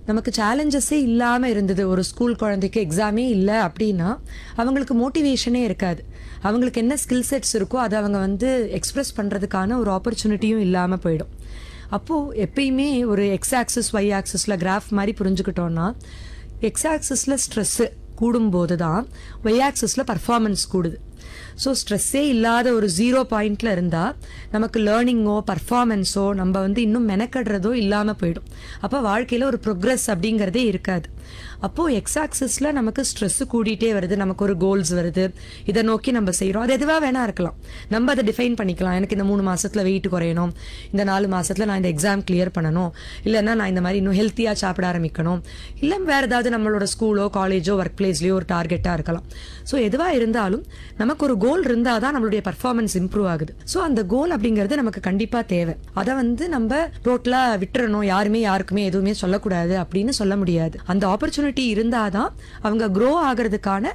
நமக்கு சேலஞ்சஸே இல்லாமல் இருந்தது ஒரு ஸ்கூல் குழந்தைக்கு எக்ஸாமே இல்லை அப்படின்னா அவங்களுக்கு மோட்டிவேஷனே இருக்காது அவங்களுக்கு என்ன ஸ்கில் செட்ஸ் இருக்கோ அதை அவங்க வந்து எக்ஸ்பிரஸ் பண்ணுறதுக்கான ஒரு ஆப்பர்ச்சுனிட்டியும் இல்லாமல் போயிடும் அப்போது எப்பயுமே ஒரு எக்ஸ் ஆக்சிஸ் ஒய் ஆக்சிஸில் கிராஃப் மாதிரி புரிஞ்சுக்கிட்டோன்னா எக்ஸ் ஆக்சிஸில் ஸ்ட்ரெஸ்ஸு கூடும்போது தான் ஒய் ஆக்சிஸில் பர்ஃபார்மன்ஸ் கூடுது ஸோ ஸ்ட்ரெஸ்ஸே இல்லாத ஒரு ஜீரோ பாயிண்ட்ல இருந்தால் நமக்கு லேர்னிங்கோ பர்ஃபார்மன்ஸோ நம்ம வந்து இன்னும் மெனக்கடுறதோ இல்லாமல் போயிடும் அப்போ வாழ்க்கையில் ஒரு ப்ரோக்ரஸ் அப்படிங்கிறதே இருக்காது அப்போது எக்ஸ் ஆக்சிஸில் நமக்கு ஸ்ட்ரெஸ்ஸு கூடிட்டே வருது நமக்கு ஒரு கோல்ஸ் வருது இதை நோக்கி நம்ம செய்கிறோம் அது எதுவாக வேணா இருக்கலாம் நம்ம அதை டிஃபைன் பண்ணிக்கலாம் எனக்கு இந்த மூணு மாசத்துல வெயிட் குறையணும் இந்த நாலு மாசத்துல நான் இந்த எக்ஸாம் கிளியர் பண்ணணும் இல்லைன்னா நான் இந்த மாதிரி இன்னும் ஹெல்த்தியாக சாப்பிட ஆரம்பிக்கணும் இல்லை வேற ஏதாவது நம்மளோட ஸ்கூலோ காலேஜோ ஒர்க் பிளேஸ்லையோ ஒரு டார்கெட்டாக இருக்கலாம் ஸோ எதுவாக இருந்தாலும் நமக்கு ஒரு கோல் இருந்தால் தான் நம்மளுடைய பர்ஃபார்மன்ஸ் இம்ப்ரூவ் ஆகுது ஸோ அந்த கோல் அப்படிங்கிறது நமக்கு கண்டிப்பாக தேவை அதை வந்து நம்ம டோட்டலாக விட்டுறணும் யாருமே யாருக்குமே எதுவுமே சொல்லக்கூடாது அப்படின்னு சொல்ல முடியாது அந்த ஆப்பர்ச்சுனிட்டி இருந்தால் தான் அவங்க க்ரோ ஆகிறதுக்கான